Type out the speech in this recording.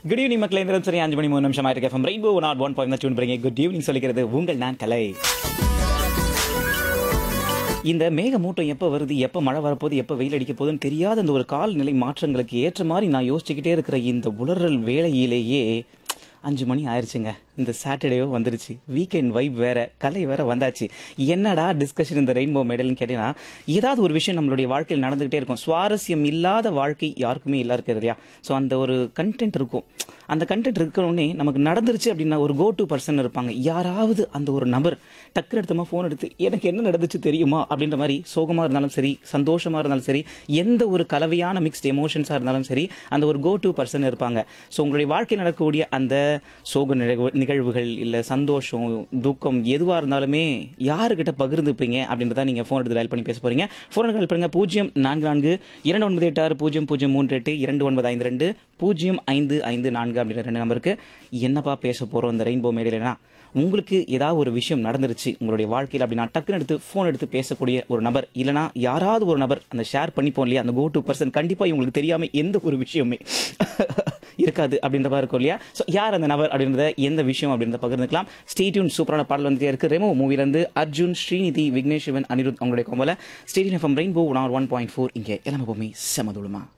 good evening மக்களே இந்த சரி அஞ்சு மணி மூணு நிமிஷம் ஆயிருக்கு எஃப்எம் ரெயின்போ நாட் ஒன் பாயிண்ட் டியூன் பண்ணுறீங்க குட் ஈவினிங் சொல்லிக்கிறது உங்கள் நான் கலை இந்த மேகமூட்டம் எப்போ வருது எப்போ மழை வரப்போகுது எப்போ வெயில் அடிக்க போகுதுன்னு தெரியாத இந்த ஒரு காலநிலை மாற்றங்களுக்கு ஏற்ற மாதிரி நான் யோசிச்சுக்கிட்டே இருக்கிற இந்த உலறல் வேளையிலேயே அஞ்சு மணி ஆயிடுச்சுங்க இந்த சாட்டர்டேவோ வந்துருச்சு வீக்கெண்ட் வைப் வேற கலை வேற வந்தாச்சு என்னடா டிஸ்கஷன் இந்த ரெயின்போ மெடல்னு கேட்டீங்கன்னா ஏதாவது ஒரு விஷயம் நம்மளுடைய வாழ்க்கையில் நடந்துகிட்டே இருக்கும் சுவாரஸ்யம் இல்லாத வாழ்க்கை யாருக்குமே இல்லா இருக்கிறது இல்லையா ஸோ அந்த ஒரு கண்டென்ட் இருக்கும் அந்த கண்டென்ட் இருக்கணுன்னே நமக்கு நடந்துருச்சு அப்படின்னா ஒரு கோ டு பர்சன் இருப்பாங்க யாராவது அந்த ஒரு நபர் டக்குனு எடுத்தமா ஃபோன் எடுத்து எனக்கு என்ன நடந்துச்சு தெரியுமா அப்படின்ற மாதிரி சோகமாக இருந்தாலும் சரி சந்தோஷமாக இருந்தாலும் சரி எந்த ஒரு கலவையான மிக்ஸ்ட் எமோஷன்ஸாக இருந்தாலும் சரி அந்த ஒரு கோ டு பர்சன் இருப்பாங்க ஸோ உங்களுடைய வாழ்க்கையில் நடக்கக்கூடிய அந்த சோக நிகழ்வு நிகழ்வுகள் இல்லை சந்தோஷம் துக்கம் எதுவாக இருந்தாலுமே யாருக்கிட்ட பகிர்ந்துப்பீங்க அப்படின்றத நீங்கள் ஃபோன் எடுத்து டயல் பண்ணி பேச போறீங்க ஃபோன் கால் பண்ணுங்க பூஜ்ஜியம் நான்கு நான்கு இரண்டு ஒன்பது எட்டு ஆறு பூஜ்ஜியம் பூஜ்ஜியம் மூன்று எட்டு இரண்டு ஒன்பது ஐந்து ரெண்டு பூஜ்ஜியம் ஐந்து ஐந்து நான்கு அப்படின்ற ரெண்டு நம்பருக்கு என்னப்பா பேச போகிறோம் இந்த ரெயின்போ மேடையிலனா உங்களுக்கு ஏதாவது ஒரு விஷயம் நடந்துருச்சு உங்களுடைய வாழ்க்கையில் அப்படின்னா டக்குன்னு எடுத்து ஃபோன் எடுத்து பேசக்கூடிய ஒரு நபர் இல்லைனா யாராவது ஒரு நபர் அந்த ஷேர் பண்ணிப்போம் இல்லையா அந்த கோ டு பர்சன் கண்டிப்பாக இவங்களுக்கு தெரியாமல் எந்த ஒரு விஷயமே இருக்காது அப்படின்ற மாதிரி இருக்கும் இல்லையா ஸோ யார் அந்த நபர் அப்படின்றத எந்த விஷயம் அப்படின்றத பகிர்ந்துக்கலாம் ஸ்டேட்யூன் சூப்பரான பாடல் வந்துட்டே இருக்கு ரெமோ மூவிலேருந்து அர்ஜுன் ஸ்ரீநிதி விக்னேஷ் சிவன் அனிருத் அவங்களுடைய கொம்பல stadium FM rainbow one one point four இங்கே எல்லாமே பூமி செமதுளமா